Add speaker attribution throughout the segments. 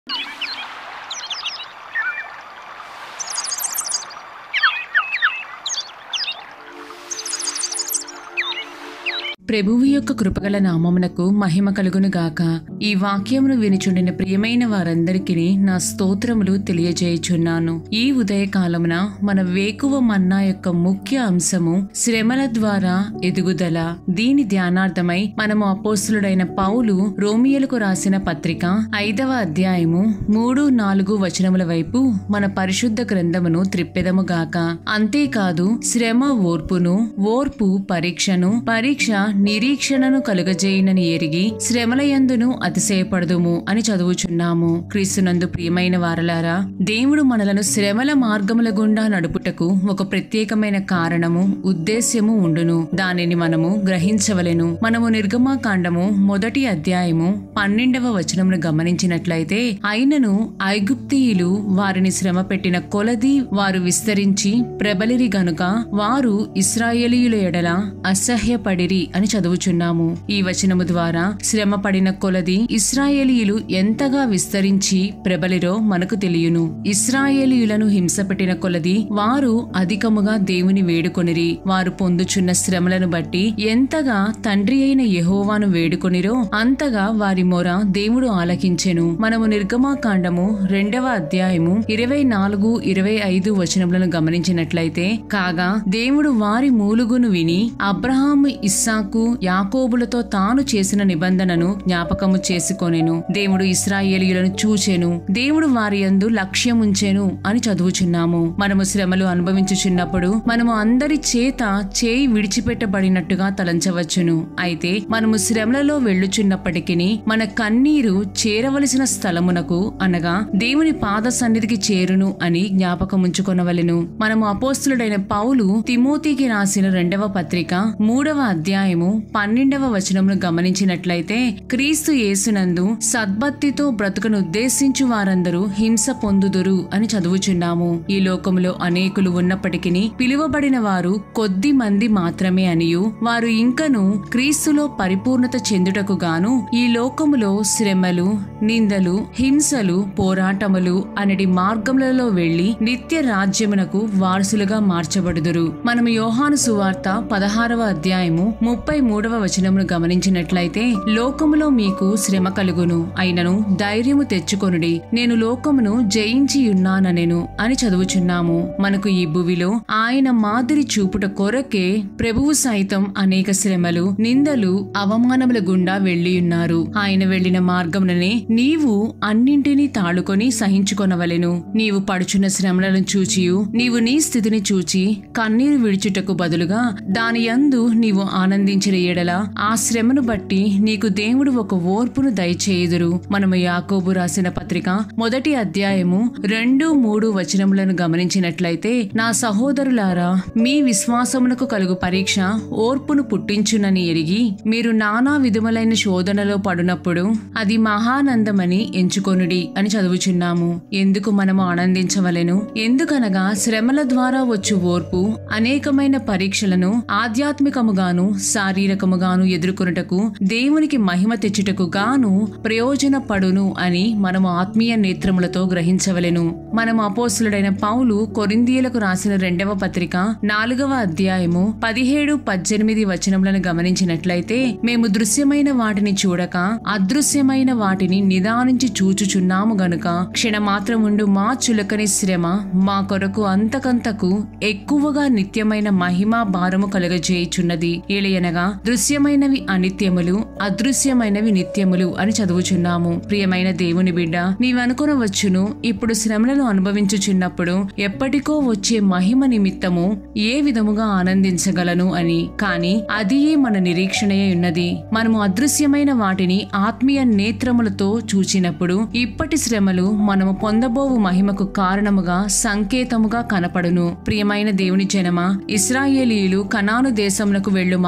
Speaker 1: ప్రభువు యొక్క కృపగల నామమునకు మహిమ కలుగును గాక ఈ వాక్యమును వినిచుండిన ప్రియమైన వారందరికీ నా స్తోత్రములు తెలియజేయుచున్నాను ఈ ఉదయకాలమున మన వేకువ మన్నా యొక్క ముఖ్య అంశము శ్రమల ద్వారా ఎదుగుదల దీని ధ్యానార్థమై మనము అపోస్తులుడైన పౌలు రోమియలకు రాసిన పత్రిక ఐదవ అధ్యాయము మూడు నాలుగు వచనముల వైపు మన పరిశుద్ధ గ్రంథమును త్రిప్పెదముగాక అంతేకాదు శ్రమ ఓర్పును ఓర్పు పరీక్షను పరీక్ష నిరీక్షణను కలుగజేయనని ఎరిగి శ్రమలయందును అతిశయపడదుము అని చదువుచున్నాము క్రీస్తునందు ప్రియమైన వారలారా దేవుడు మనలను శ్రమల మార్గముల గుండా నడుపుటకు ఒక ప్రత్యేకమైన కారణము ఉద్దేశ్యము ఉండును దానిని మనము గ్రహించవలెను మనము నిర్గమాకాండము మొదటి అధ్యాయము పన్నెండవ వచనమును గమనించినట్లయితే అయినను ఐగుప్తీయులు వారిని శ్రమ పెట్టిన కొలది వారు విస్తరించి ప్రబలిరి గనుక వారు ఇస్రాయేలీయుల ఎడల అసహ్యపడిరి అని చదువుచున్నాము ఈ వచనము ద్వారా శ్రమ పడిన కొలది ఇస్రాయేలీయులు ఎంతగా విస్తరించి ప్రబలిరో మనకు తెలియను ఇస్రాయేలీయులను హింసపెట్టిన కొలది వారు అధికముగా దేవుని వేడుకొనిరి వారు పొందుచున్న శ్రమలను బట్టి ఎంతగా తండ్రి అయిన యెహోవాను వేడుకొనిరో అంతగా వారి మొర దేవుడు ఆలకించెను మనము నిర్గమాకాండము రెండవ అధ్యాయము ఇరవై నాలుగు ఇరవై ఐదు వచనములను గమనించినట్లయితే కాగా దేవుడు వారి మూలుగును విని అబ్రహాము ఇస్సాకు యాకోబులతో తాను చేసిన నిబంధనను జ్ఞాపకము చేసుకొనెను దేవుడు ఇస్రాయేలీయులను చూచెను దేవుడు వారి యందు లక్ష్యముంచెను అని చదువుచున్నాము మనము శ్రమలు అనుభవించుచున్నప్పుడు మనము అందరి చేత చేయి విడిచిపెట్టబడినట్టుగా తలంచవచ్చును అయితే మనము శ్రమలలో వెళ్ళుచున్నప్పటికీ మన కన్నీరు చేరవలసిన స్థలమునకు అనగా దేవుని పాద సన్నిధికి చేరును అని జ్ఞాపకముంచుకొనవలెను మనము అపోస్తులుడైన పౌలు తిమోతికి రాసిన రెండవ పత్రిక మూడవ అధ్యాయము పన్నెండవ వచనమును గమనించినట్లయితే క్రీస్తు యేసునందు సద్భక్తితో బ్రతుకను ఉద్దేశించు వారందరూ హింస పొందుదురు అని చదువుచున్నాము ఈ లోకములో అనేకులు ఉన్నప్పటికీ పిలువబడిన వారు కొద్ది మంది మాత్రమే అనియు వారు ఇంకను క్రీస్తులో పరిపూర్ణత చెందుటకు గాను ఈ లోకములో శ్రమలు నిందలు హింసలు పోరాటములు అనటి మార్గములలో వెళ్లి నిత్య రాజ్యమునకు వారసులుగా మార్చబడుదురు మనము యోహాను సువార్త పదహారవ అధ్యాయము ముప్పై మూడవ వచనమును గమనించినట్లయితే లోకములో మీకు శ్రమ కలుగును అయినను ధైర్యము తెచ్చుకొనుడి నేను లోకమును జయించి ఉన్నాననెను అని చదువుచున్నాము మనకు ఈ భువిలో ఆయన మాదిరి చూపుట కొరకే ప్రభువు సైతం అనేక శ్రమలు నిందలు అవమానముల గుండా వెళ్ళియున్నారు ఆయన వెళ్లిన మార్గముననే నీవు అన్నింటినీ తాళుకొని సహించుకొనవలెను నీవు పడుచున్న శ్రమలను చూచియు నీవు నీ స్థితిని చూచి కన్నీరు విడిచుటకు బదులుగా దాని యందు నీవు ఆనందించిన ఎడల ఆ శ్రమను బట్టి నీకు దేవుడు ఒక ఓర్పును దయచేయుదురు మనము యాకోబు రాసిన పత్రిక మొదటి అధ్యాయము రెండు మూడు వచనములను గమనించినట్లయితే నా సహోదరులారా మీ విశ్వాసమునకు కలుగు పరీక్ష ఓర్పును పుట్టించునని ఎరిగి మీరు నానా విధములైన శోధనలో పడునప్పుడు అది మహానందమని ఎంచుకొనుడి అని చదువుచున్నాము ఎందుకు మనము ఆనందించవలెను ఎందుకనగా శ్రమల ద్వారా వచ్చు ఓర్పు అనేకమైన పరీక్షలను ఆధ్యాత్మికముగాను శారీరకముగాను ఎదుర్కొనుటకు దేవునికి మహిమ తెచ్చుటకు గాను ప్రయోజనపడును అని మనము ఆత్మీయ నేత్రములతో గ్రహించవలెను మనము అపోస్తులుడైన పౌలు కొరిందీయులకు రాసిన రెండవ పత్రిక నాలుగవ అధ్యాయము పదిహేడు పద్దెనిమిది వచనములను గమనించినట్లయితే మేము దృశ్యమైన వాటిని చూడక అదృశ్యమైన వాటిని నిదానించి చూచుచున్నాము గనుక క్షణమాత్రముండు మా చులకని శ్రమ మా కొరకు అంతకంతకు ఎక్కువగా నిత్యమైన మహిమా భారము కలుగజేయుచున్నది ఏలయనగా దృశ్యమైనవి అనిత్యములు అదృశ్యమైనవి నిత్యములు అని చదువుచున్నాము ప్రియమైన దేవుని బిడ్డ నీవనుకొనవచ్చును ఇప్పుడు శ్రమలను అనుభవించుచున్నప్పుడు ఎప్పటికో వచ్చే మహిమ నిమిత్తము ఏ విధముగా ఆనందించగలను అని కాని అదియే మన నిరీక్షణయే ఉన్నది మనము అదృశ్యమైన వాటిని ఆత్మీయ నేత్రములతో చూచినప్పుడు ఇప్పటి శ్రమలు మనము పొందబోవు మహిమకు కారణముగా సంకేతముగా కనపడును ప్రియమైన దేవుని జనమ ఇస్రాయేలీయులు కనాను దేశమునకు వెళ్ళు మార్గమంతా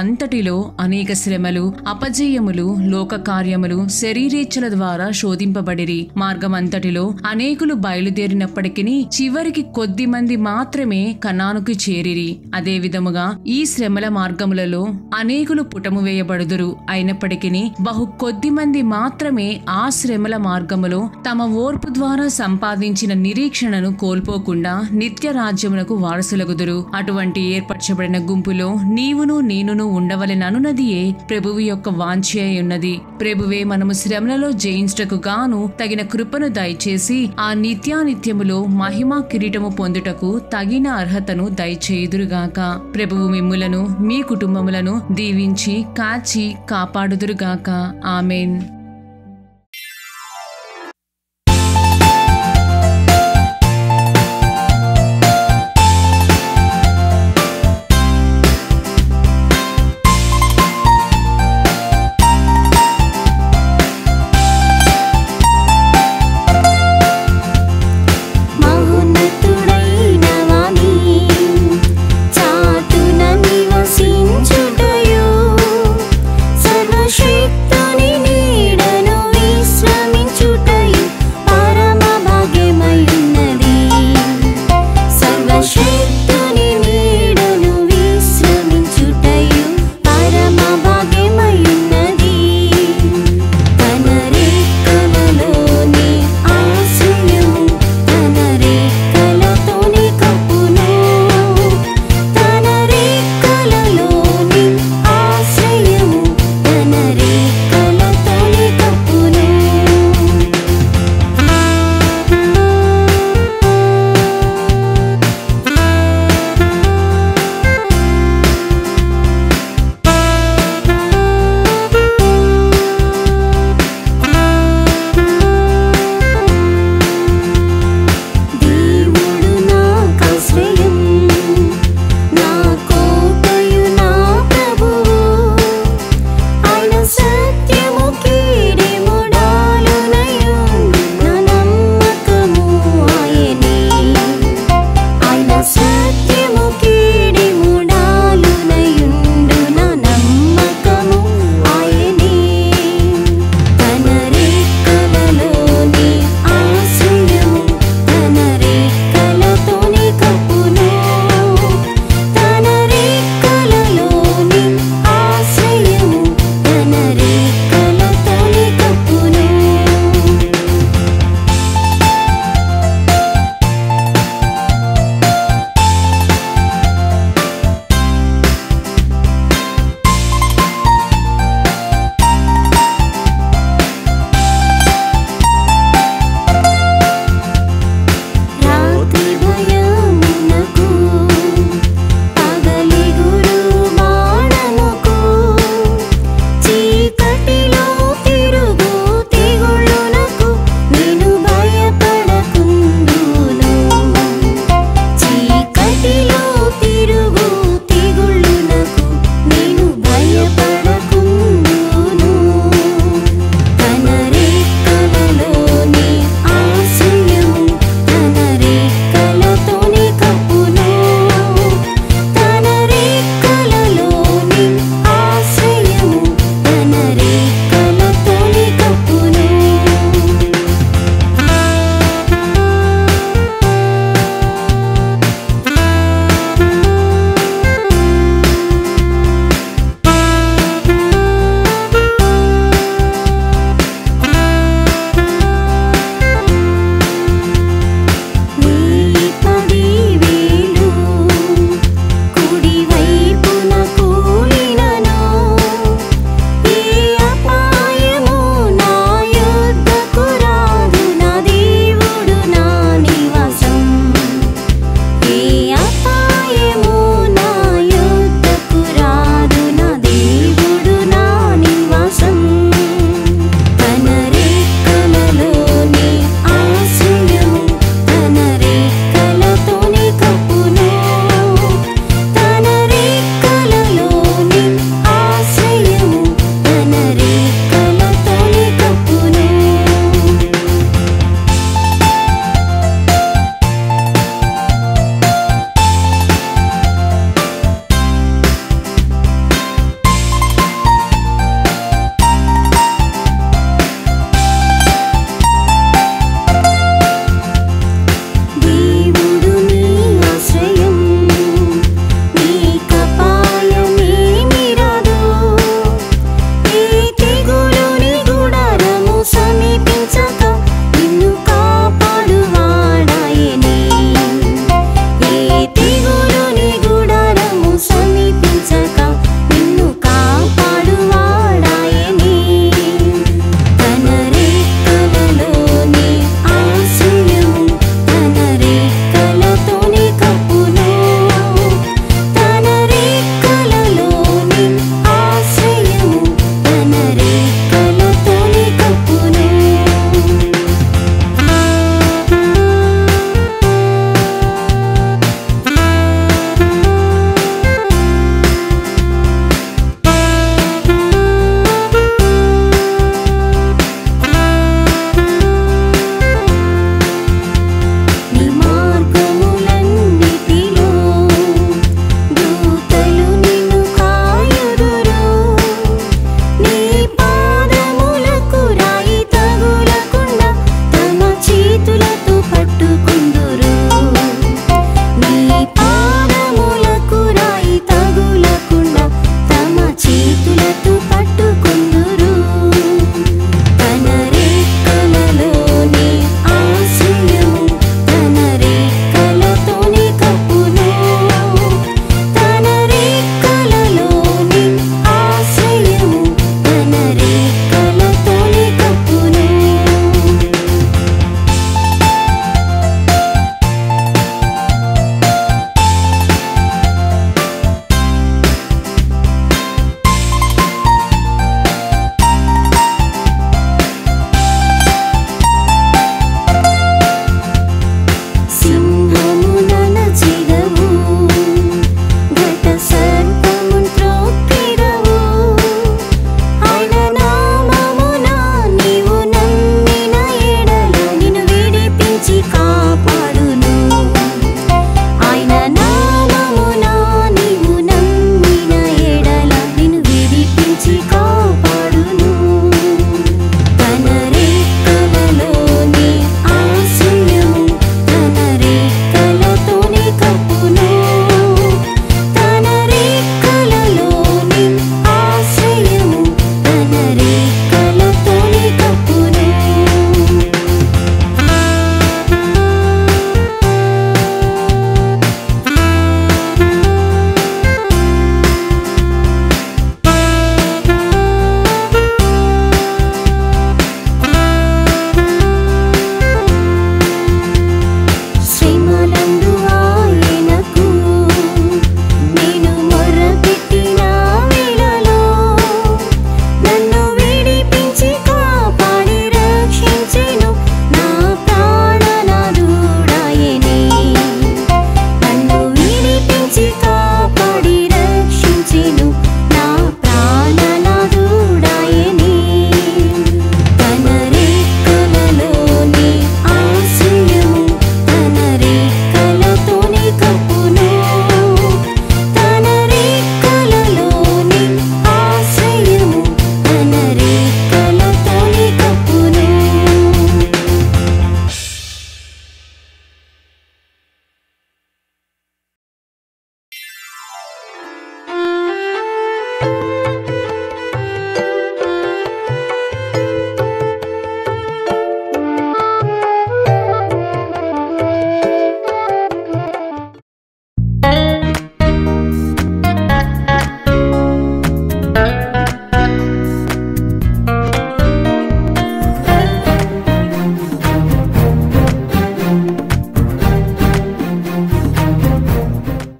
Speaker 1: మార్గమంతటిలో అనేక శ్రమలు అపజయములు లోక కార్యములు శరీరేచ్ఛల ద్వారా శోధింపబడిరి మార్గమంతటిలో అనేకులు బయలుదేరినప్పటికీ చివరికి కొద్ది మంది మాత్రమే కనానుకు చేరిరి అదే విధముగా ఈ శ్రమల మార్గములలో అనేకులు పుటము వేయబడుదురు అయినప్పటికీ బహు కొద్ది మంది మాత్రమే ఆ శ్రమల మార్గములో తమ ఓర్పు ద్వారా సంపాదించిన నిరీక్షణను కోల్పోకుండా నిత్య రాజ్యమునకు వారసులగుదురు అటువంటి ఏర్పరచబడిన గుంపులో నీవును నేనును ఉండవలెననున్నదియే ప్రభువు యొక్క వాంఛ అయి ఉన్నది ప్రభువే మనము శ్రమలలో జయించుటకు గాను తగిన కృపను దయచేసి ఆ నిత్యానిత్యములో మహిమా కిరీటము పొందుటకు తగిన అర్హతను దయచేయుదురుగాక ప్రభువు మిమ్ములను మీ కుటుంబములను దీవించి కాచి కాపాడుదురుగాక ఆమెన్